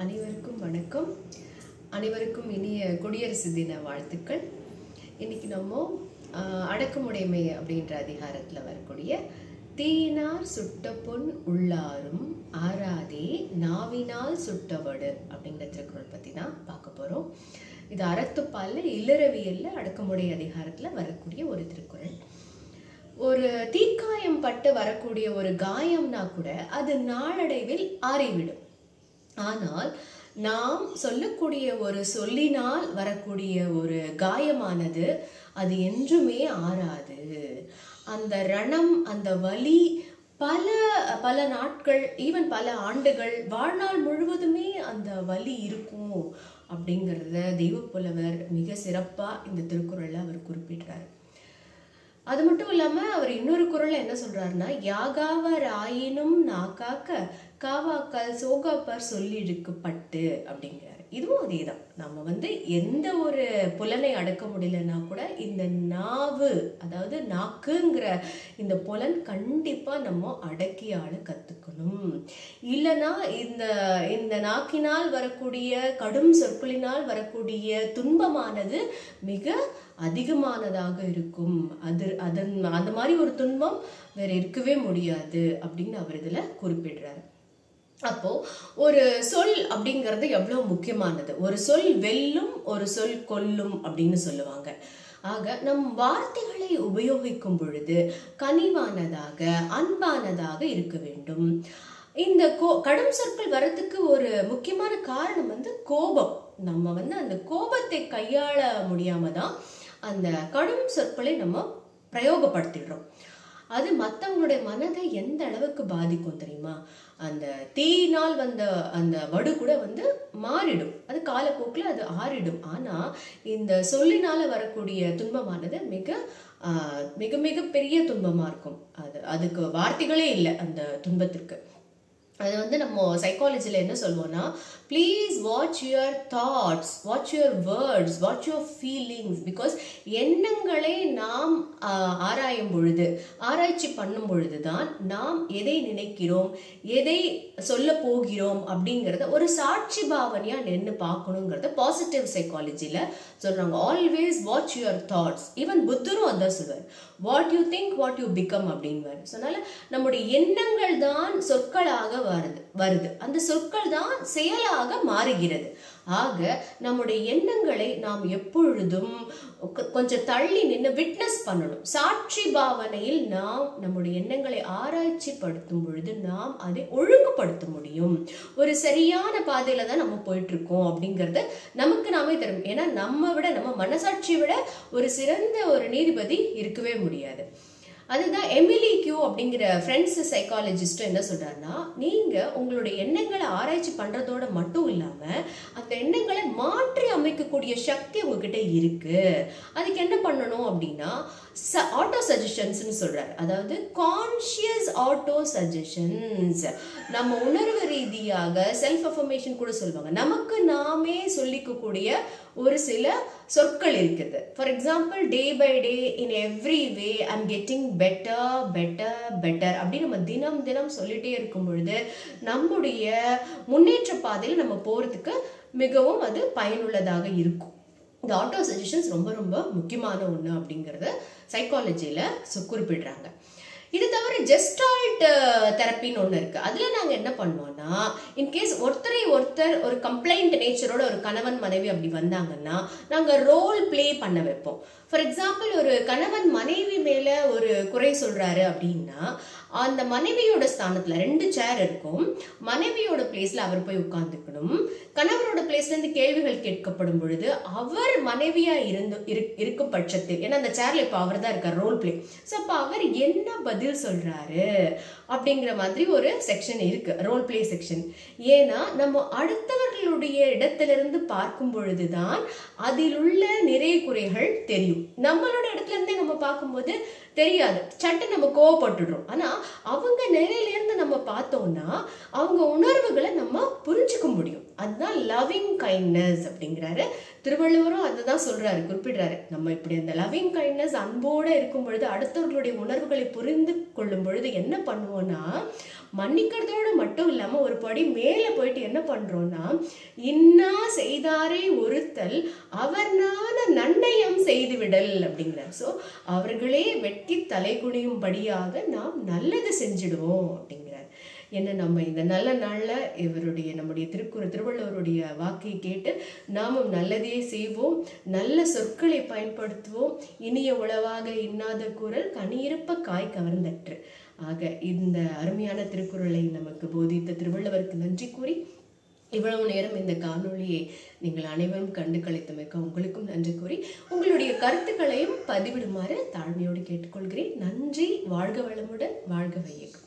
அனைவருக்கும் வணக்கம் அனைவருக்கும் இனிய குடியரசு தின வாழ்த்துக்கள் இன்னைக்கு நம்ம ஆஹ், அடக்குமுடைமை அப்படின்ற அதிகாரத்தில் வரக்கூடிய தீயினார் சுட்ட பொன் உள்ளாரும் ஆறாதே நாவினால் சுட்டவடு அப்படிங்கிற திருக்குறள் பற்றி தான் பார்க்க போகிறோம் இது அறத்துப்பாலில் இல்லறவியல்ல அடக்குமுறை அதிகாரத்தில் வரக்கூடிய ஒரு திருக்குறள் ஒரு தீக்காயம் பட்டு வரக்கூடிய ஒரு காயம்னா கூட அது நாளடைவில் ஆறிவிடும் ஆனால் நாம் சொல்லக்கூடிய ஒரு சொல்லினால் வரக்கூடிய ஒரு காயமானது அது என்றுமே ஆறாது அந்த ரணம் அந்த வலி பல பல நாட்கள் ஈவன் பல ஆண்டுகள் வாழ்நாள் முழுவதுமே அந்த வலி இருக்கும் அப்படிங்கிறத தெய்வப்புலவர் மிக சிறப்பாக இந்த திருக்குறளில் அவர் குறிப்பிடுறார் அது மட்டும் இல்லாம அவர் இன்னொரு குறள்ல என்ன சொல்றாருன்னா யாகாவர் ஆயினும் நாக்காக்க காவாக்கால் சோகாப்பார் சொல்லிடுக்கு பட்டு அப்படிங்கிறாரு இதுவும் அதேதான் நம்ம வந்து எந்த ஒரு புலனை அடக்க முடியலன்னா கூட இந்த நாவு அதாவது நாக்குங்கிற இந்த புலன் கண்டிப்பா நம்ம அடக்கி ஆள கத்துக்கணும் இல்லைன்னா இந்த இந்த நாக்கினால் வரக்கூடிய கடும் சொற்களினால் வரக்கூடிய துன்பமானது மிக அதிகமானதாக இருக்கும் அது அதன் அந்த மாதிரி ஒரு துன்பம் வேற இருக்கவே முடியாது அப்படின்னு அவர் இதுல குறிப்பிடுறாரு அப்போ ஒரு சொல் அப்படிங்கிறது எவ்வளவு முக்கியமானது ஒரு சொல் வெல்லும் ஒரு சொல் கொல்லும் அப்படின்னு சொல்லுவாங்க ஆக நம் வார்த்தைகளை உபயோகிக்கும் பொழுது கனிவானதாக அன்பானதாக இருக்க வேண்டும் இந்த கோ கடும் சொற்கள் வரதுக்கு ஒரு முக்கியமான காரணம் வந்து கோபம் நம்ம வந்து அந்த கோபத்தை கையாள முடியாம தான் அந்த கடும் சொற்களை நம்ம பிரயோகப்படுத்திடுறோம் அது மற்றவங்களுடைய மனதை எந்த அளவுக்கு பாதிக்கும் தெரியுமா அந்த தீயினால் வந்த அந்த வடு கூட வந்து மாறிடும் அது காலப்போக்கில் அது ஆறிடும் ஆனால் இந்த சொல்லினால வரக்கூடிய துன்பமானது மிக ஆஹ், மிக மிக பெரிய துன்பமாக இருக்கும் அது அதுக்கு வார்த்தைகளே இல்லை அந்த துன்பத்திற்கு அது வந்து நம்ம சைக்காலஜியில் என்ன சொல்லுவோம்னா please watch your thoughts watch your words watch your feelings because எண்ணங்களை நாம் ஆஹ், ஆராயும் பொழுது ஆராய்ச்சி பண்ணும் பொழுது தான் நாம் எதை நினைக்கிறோம் எதை சொல்ல போகிறோம் அப்படிங்கிறத ஒரு சாட்சி பாவனையா நின்று பார்க்கணுங்கிறத பாசிட்டிவ் சைக்காலஜியில் சொல்றாங்க always watch your thoughts even புத்தரும் அதான் சொல்வார் what you think what you become அப்படின்வார் ஸோ அதனால நம்முடைய எண்ணங்கள் தான் சொற்களாக வருது வருது அந்த சொற்கள் தான் செயலாக மாறுகிறது ஆக நம்முடைய எண்ணங்களை நாம் எப்பொழுதும் கொ- கொஞ்சம் தள்ளி நின்று விட்னஸ் பண்ணணும் சாட்சி பாவனையில் நாம் நம்முடைய எண்ணங்களை ஆராய்ச்சி படுத்தும் பொழுது நாம் அதை ஒழுங்குபடுத்த முடியும் ஒரு சரியான பாதையில தான் நம்ம போயிட்டு இருக்கோம் அப்படிங்கறது நமக்கு நாமே தரும் ஏன்னா நம்ம விட நம்ம மனசாட்சியை விட ஒரு சிறந்த ஒரு நீதிபதி இருக்கவே முடியாது அதுதான் எமிலி கியூ அப்படிங்கிற ஃப்ரெண்ட்ஸ் சைக்காலஜிஸ்ட் என்ன சொல்றாருன்னா நீங்க உங்களுடைய எண்ணங்களை ஆராய்ச்சி பண்றதோட மட்டும் இல்லாம அந்த எண்ணங்களை மாற்றி அமைக்கக்கூடிய சக்தி உங்ககிட்ட இருக்கு அதுக்கு என்ன பண்ணணும் அப்படின்னா ஆட்டோ சஜஷன்ஸ்னு சொல்றாரு அதாவது கான்ஷியஸ் ஆட்டோ சஜஷன்ஸ் நம்ம உணர்வு ரீதியாக செல்ஃப் அஃபர்மேஷன் கூட சொல்லுவாங்க நமக்கு நாமே சொல்லிக்கக்கூடிய ஒரு சில சொற்கள் இருக்குது for example day by day in every way I'm getting better better better அப்படின்னு நம்ம தினம் தினம் சொல்லிட்டே இருக்கும் பொழுது நம்முடைய முன்னேற்ற பாதையில் நம்ம போகிறதுக்கு மிகவும் அது பயனுள்ளதாக இருக்கும் இந்த ஆட்டோ சஜஷன்ஸ் ரொம்ப ரொம்ப முக்கியமான ஒன்று அப்படிங்கிறத சைக்காலஜியில் குறிப்பிடுறாங்க இது தவிர ஜெஸ்டால்ட் தெரப்பின்னு ஒன்று இருக்கு அதில் நாங்கள் என்ன பண்ணுவோம்னா இன்கேஸ் ஒருத்தரை ஒருத்தர் ஒரு கம்ப்ளைண்ட் நேச்சரோட ஒரு கணவன் மனைவி அப்படி வந்தாங்கன்னா நாங்கள் ரோல் ப்ளே பண்ண வைப்போம் ஃபார் எக்ஸாம்பிள் ஒரு கணவன் மனைவி மேலே ஒரு குறை சொல்கிறாரு அப்படின்னா அந்த மனைவியோட ஸ்தானத்தில் ரெண்டு சேர் இருக்கும் மனைவியோட பிளேஸில் அவர் போய் உட்காந்துக்கணும் கணவரோட பிளேஸ்ல இருந்து கேள்விகள் கேட்கப்படும் பொழுது அவர் மனைவியா இருந்து இரு- இருக்கும் பட்சத்தில் ஏன்னா அந்த சேர்ல இப்போ அவர் தான் இருக்கார் ரோல் பிளே ஸோ அப்போ அவர் என்ன பதில் சொல்றாரு அப்படிங்கிற மாதிரி ஒரு செக்ஷன் இருக்கு ரோல் பிளே செக்ஷன் ஏன்னா நம்ம அடுத்தவர்களுடைய இடத்திலிருந்து பார்க்கும் பொழுதுதான் அதில் உள்ள நிறைய குறைகள் தெரியும் நம்மளோட இடத்துல இருந்தே நம்ம பார்க்கும்போது தெரியாது சட்டு நம்ம கோவப்பட்டுடுறோம் ஆனா அவங்க நிலையில இருந்து நம்ம பார்த்தோம்னா அவங்க உணர்வுகளை நம்ம புரிஞ்சுக்க முடியும் அதுதான் லவ்விங் கைண்ட்னஸ் அப்படிங்கிறாரு திருவள்ளுவரும் அதை தான் சொல்றாரு குறிப்பிடுறாரு நம்ம இப்படி அந்த லவ்விங் கைண்ட்னஸ் அன்போட இருக்கும் பொழுது அடுத்தவர்களுடைய உணர்வுகளை புரிந்து கொள்ளும் பொழுது என்ன பண்ணுவோம்னா மன்னிக்கிறதோடு மட்டும் இல்லாம ஒரு படி மேலே போயிட்டு என்ன பண்றோம்னா இன்னா செய்தாரே ஒருத்தல் அவர்னான நன்னயம் செய்துவிடல் அப்படிங்கிறார் ஸோ அவர்களே வெட்கி தலை குனியும்படியாக நாம் நல்லது செஞ்சிடுவோம் அப்படிங்கிறார் என்ன நம்ம இந்த நல்ல நாளில் இவருடைய நம்முடைய திருக்குறள் திருவள்ளுவருடைய வாக்கை கேட்டு நாமும் நல்லதே செய்வோம் நல்ல சொற்களை பயன்படுத்துவோம் இனிய உளவாக இன்னாத குரல் கனியிருப்ப காய் கவர்ந்தற்று ஆக இந்த அருமையான திருக்குறளை நமக்கு போதித்த திருவள்ளுவருக்கு நன்றி கூறி இவ்வளவு நேரம் இந்த காணொளியை நீங்கள் அனைவரும் கண்டு கழித்தமைக்க உங்களுக்கும் நன்றி கூறி உங்களுடைய கருத்துக்களையும் பதிவிடுமாறு தாழ்மையோடு கேட்டுக்கொள்கிறேன் நன்றி வாழ்க வளமுடன் வாழ்க வையகம்